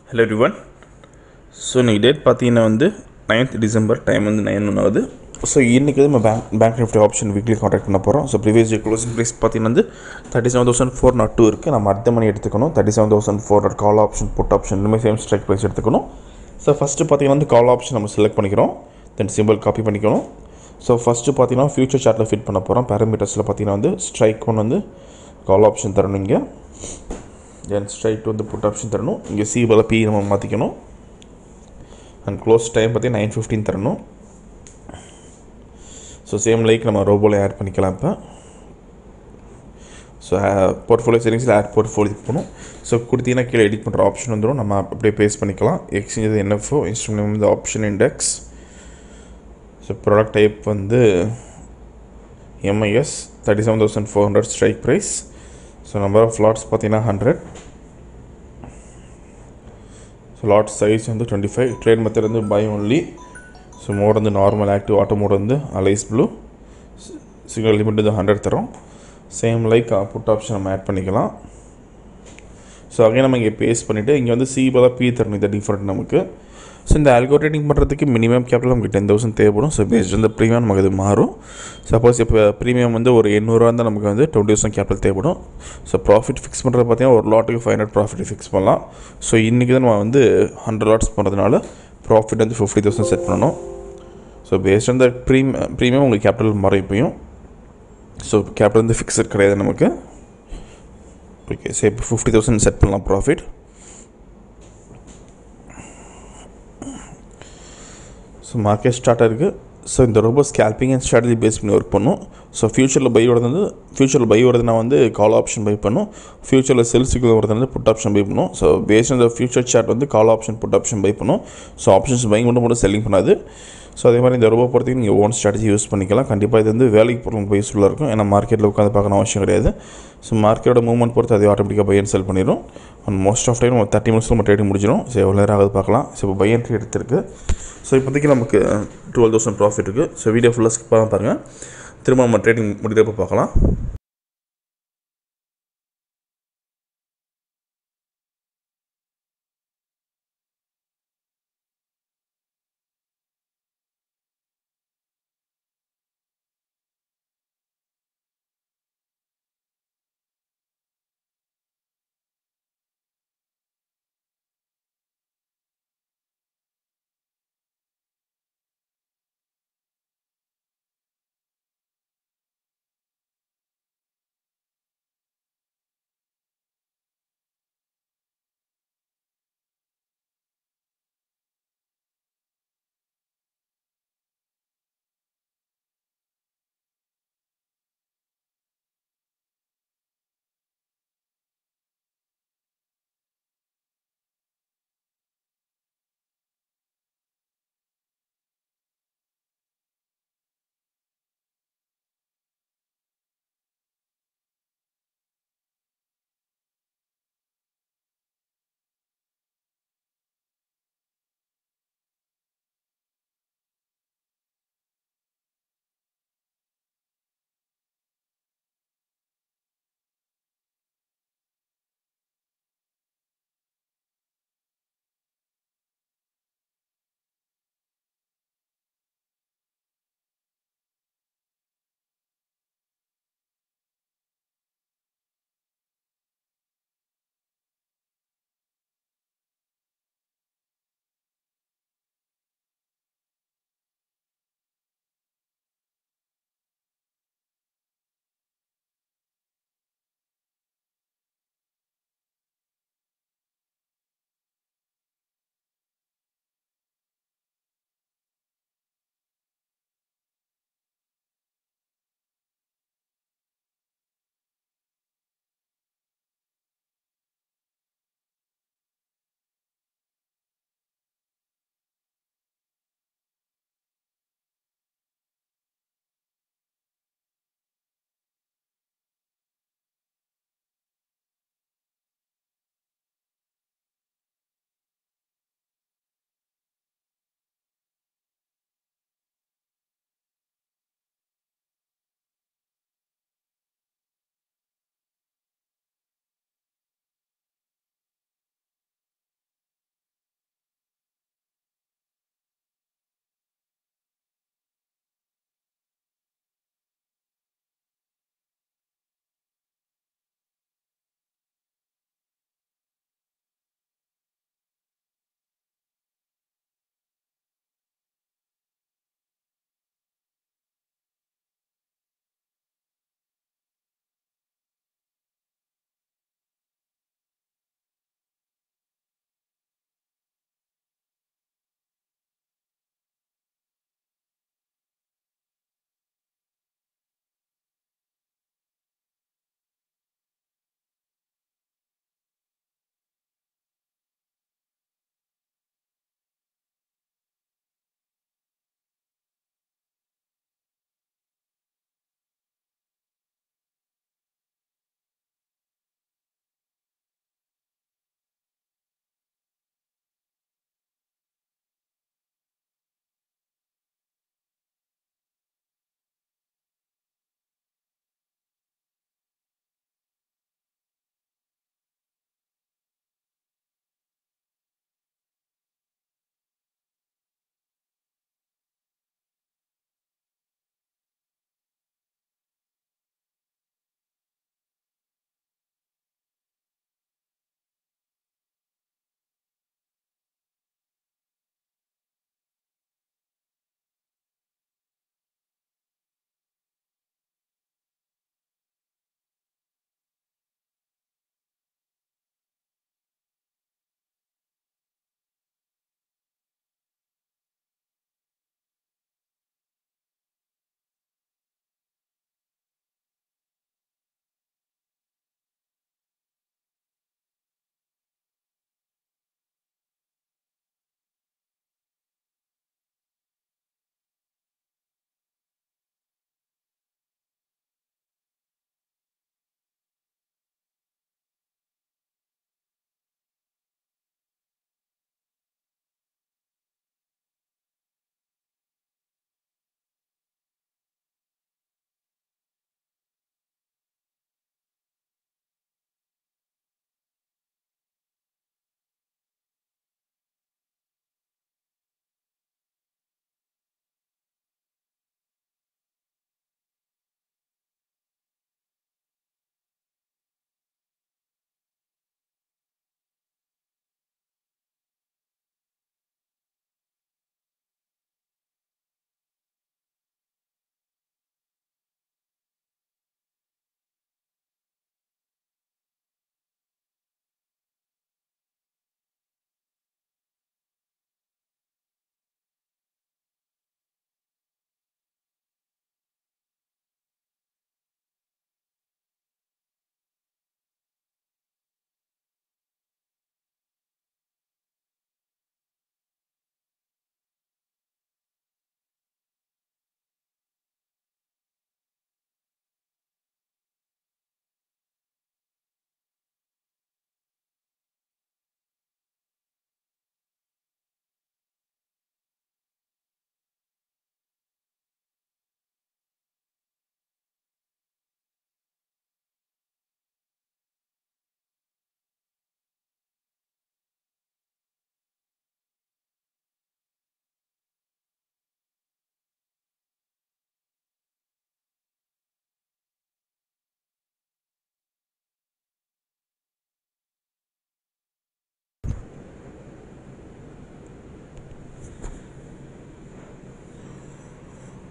hello everyone so இன்றைக்கி date பார்த்தீங்கன்னா வந்து நைன்த் டிசம்பர் டைம் வந்து நைன் ஒன்று ஆகுது ஸோ இன்றைக்கி வந்து நம்ம bank bank Nifty option weekly contract பண்ண போகிறோம் so previous day closing price பார்த்தீங்கன்னா வந்து thirty seven thousand four nought two இருக்குது நம்ம அடுத்த மணி எடுத்துக்கணும் thirty seven thousand four nought call option put option ரெண்டுமே சேம் ஸ்ட்ரைக் ப்ரைஸ் எடுத்துக்கணும் ஸோ ஃபஸ்ட்டு பார்த்தீங்கன்னா வந்து கால் ஆப்ஷன் நம்ம செலக்ட் பண்ணிக்கிறோம் தென் சிம்பிள் காப்பி பண்ணிக்கணும் ஸோ ஃபஸ்ட்டு பார்த்தீங்கன்னா ஃபியூச்சர் சார்ட்டில் ஃபிட் பண்ண போகிறோம் பேராமீட்டர்ஸில் பார்த்தீங்கன்னா வந்து ஸ்ட்ரைக் ஒன் வந்து கால் ஆப்ஷன் தரணும் இங்கே தென் ஸ்ட்ரைட் வந்து புட் ஆப்ஷன் தரணும் இங்கே சி பதில் பி நம்ம மாற்றிக்கணும் அண்ட் க்ளோஸ் டைம் பார்த்தீங்கன்னா நைன் ஃபிஃப்டின் தரணும் ஸோ சேம் லைக் நம்ம ரோபோவில் ஆட் பண்ணிக்கலாம் இப்போ ஸோ போர்ட்ஃபோலியோ செட்டிங்ஸில் ஆட் போர்ட்ஃபோலியோ போகணும் ஸோ கொடுத்தீங்கன்னா கீழே எடிட் பண்ணுற ஆப்ஷன் வந்துடும் நம்ம அப்படியே பேஸ்ட் பண்ணிக்கலாம் எக்ஸ்சேஞ்ச் என்எஃப்ஓ இன்ஸ்ட்ருமெண்ட் வந்து option index so product type வந்து MIS thirty seven thousand four hundred strike price so number of lots பார்த்தீங்கன்னா ஹண்ட்ரட் ஸோ லாட் சைஸ் வந்து டுவெண்ட்டி ஃபைவ் ட்ரேட் மெத்தட் வந்து பை ஒன்லி ஸோ மோட் வந்து normal active auto mode வந்து Alice Blue signal limit வந்து hundred தரும் same like put option நம்ம add பண்ணிக்கலாம் so again நம்ம இங்கே பேஸ்ட் பண்ணிவிட்டு இங்கே வந்து சி பதிலாக பி தரணும் இந்த டிஃப்ரெண்ட் நமக்கு ஸோ இந்த ஆல்கோரேட்டிங் பண்ணுறதுக்கு மினிமம் கேபிட்டல் நமக்கு டென் தௌசண்ட் தேவைப்படும் ஸோ பேஸ்ட் வந்து ப்ரீமியம் நமக்கு அது மாறும் சப்போஸ் இப்போ ப்ரீமியம் வந்து ஒரு எண்ணூறுவா இருந்தால் நமக்கு வந்து டுவெண்ட்டி தௌசண்ட் கேபிட்டல் தேவைப்படும் ஸோ ப்ராஃபிட் ஃபிக்ஸ் பண்ணுறது பார்த்தீங்கன்னா ஒரு லாட்டுக்கு ஃபைவ் ஹண்ட்ரட் ப்ராஃபிட் ஃபிக்ஸ் பண்ணலாம் ஸோ இன்றைக்கி தான் நம்ம வந்து ஹண்ட்ரட் லாட்ஸ் பண்ணுறதுனால ப்ராஃபிட் வந்து ஃபிஃப்டி தௌசண்ட் செட் பண்ணணும் ஸோ பேஸ்ட் அந்த ப்ரீம் ப்ரீமியம் உங்களுக்கு கேபிட்டல் மாறும் இப்போயும் ஸோ கேபிட்டல் வந்து ஃபிக்ஸட் கிடையாது நமக்கு ஓகே ஸோ இப்போ ஃபிஃப்டி தௌசண்ட் செட் பண்ணலாம் ப்ராஃபிட் ஸோ மார்க்கெட் ஸ்டார்ட் இருக்குது ஸோ இந்த ரொம்ப ஸ்கேல்பிங் அண்ட் ஸ்ட்ராட்டஜி பேஸ் பண்ணி ஒர்க் பண்ணும் ஸோ ஃபியூச்சரில் பை வருது வந்து ஃபியூச்சரில் பை வருதுன்னா வந்து கால் ஆப்ஷன் பை பண்ணும் ஃபியூச்சரில் செல்ஸுக்கு வருது வந்து புட் ஆப்ஷன் பை பண்ணும் ஸோ பேஸ்ட் அந்த ஃபியூச்சர் சார்ட் வந்து call option put option buy பண்ணும் ஸோ ஆப்ஷன்ஸ் பை மட்டும் மட்டும் செல்லிங் பண்ணாது ஸோ அதே மாதிரி இந்த ரொம்ப பொறுத்தையும் நீங்கள் ஓன் ஸ்ட்ராட்டஜி யூஸ் பண்ணிக்கலாம் கண்டிப்பாக இது வந்து வேலைக்கு போகிறவங்க போய் யூஸ்ஃபுல்லாக இருக்கும் ஏன்னா மார்க்கெட்டில் உட்காந்து பார்க்கணும் அவசியம் கிடையாது ஸோ மார்க்கெட்டோட மூவ்மெண்ட் பொறுத்து அது ஆட்டோமேட்டிக்காக பை அண்ட் செல் பண்ணிடும் அண்ட் மோஸ்ட் ஆஃப் டைம் நம்ம தேர்ட்டி மினிட்ஸில் நம்ம ட்ரேடிங் முடிஞ்சிடும் ஸோ எவ்வளோ நேரம் ஆகுது பார்க்கலாம் ஸோ இப்போ பை என்ட்ரி எடுத்திருக்கு ஸோ இப்போதைக்கு நமக்கு டுவெல் தௌசண்ட் ப்ராஃபிட் இருக்குது ஸோ வீடியோ ஃபுல்லாக ஸ்கிப் பண்ணாமல் பாருங்கள் திரும்ப நம்ம ட்ரேடிங் முடிகிறப்ப பார்க்கலாம்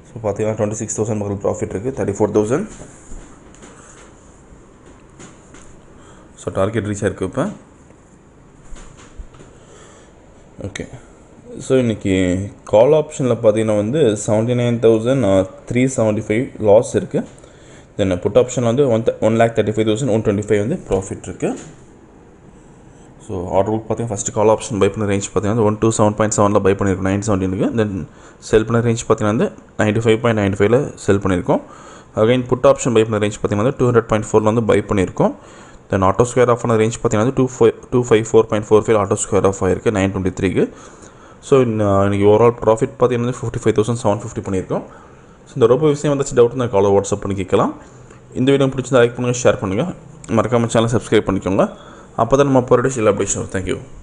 ஸோ பார்த்தீங்கன்னா டுவெண்ட்டி சிக்ஸ் தௌசண்ட் மக்கள் ப்ராஃபிட் இருக்குது thirty four thousand so target reach ஆயிருக்கு இப்போ ஓகே ஸோ இன்றைக்கி கால் ஆப்ஷனில் பார்த்தீங்கன்னா வந்து seventy nine thousand three seventy five loss இருக்குது தென் புட் ஆப்ஷனில் வந்து one one lakh thirty five thousand one twenty five வந்து ப்ராஃபிட் இருக்குது ஸோ ஆர்டர் புக் பார்த்தீங்கன்னா ஃபஸ்ட்டு கால் ஆப்ஷன் பை பண்ண ரேஞ்ச் பார்த்தீங்கன்னா ஒன் டூ செவன் பாயிண்ட் செவனில் பை பண்ணியிருக்கோம் நைன் செவன்டீனுக்கு தென் செல் பண்ண ரேஞ்ச் பார்த்தீங்கன்னா வந்து நைன்ட்டி ஃபைவ் பாயிண்ட் நைன்ட்டி ஃபைவ்ல செல் பண்ணியிருக்கோம் அகைன் புட் ஆப்ஷன் பை பண்ண ரேஞ்ச் பார்த்தீங்கன்னா டூ ஹண்ட்ரட் பாயிண்ட் ஃபோரில் வந்து பை பண்ணியிருக்கோம் தென் ஆட்டோ ஸ்கொயர் ஆஃப் ஆன ரேஞ்ச் பார்த்தீங்கன்னா two five two five four point four five auto square off ஆயிருக்கு நைன் டுவெண்ட்டி த்ரீக்கு ஸோ இன்னைக்கு ஓவரால் ப்ராஃபிட் பார்த்தீங்கன்னா fifty five thousand seven fifty பண்ணியிருக்கோம் ஸோ இந்த ரொம்ப விஷயம் வந்துச்சு டவுட் நான் காலை வாட்ஸ்அப் பண்ணி கேட்கலாம் இந்த வீடியோ பிடிச்சிருந்தா லைக் பண்ணுங்கள் ஷேர் பண்ணுங்கள் மறக்காமல் சேனல் சப்ஸ்கிரைப் பண்ணிக்கோங்க அப்போ தான் நம்ம போகிற சில அப்டேஷன் தேங்க்யூ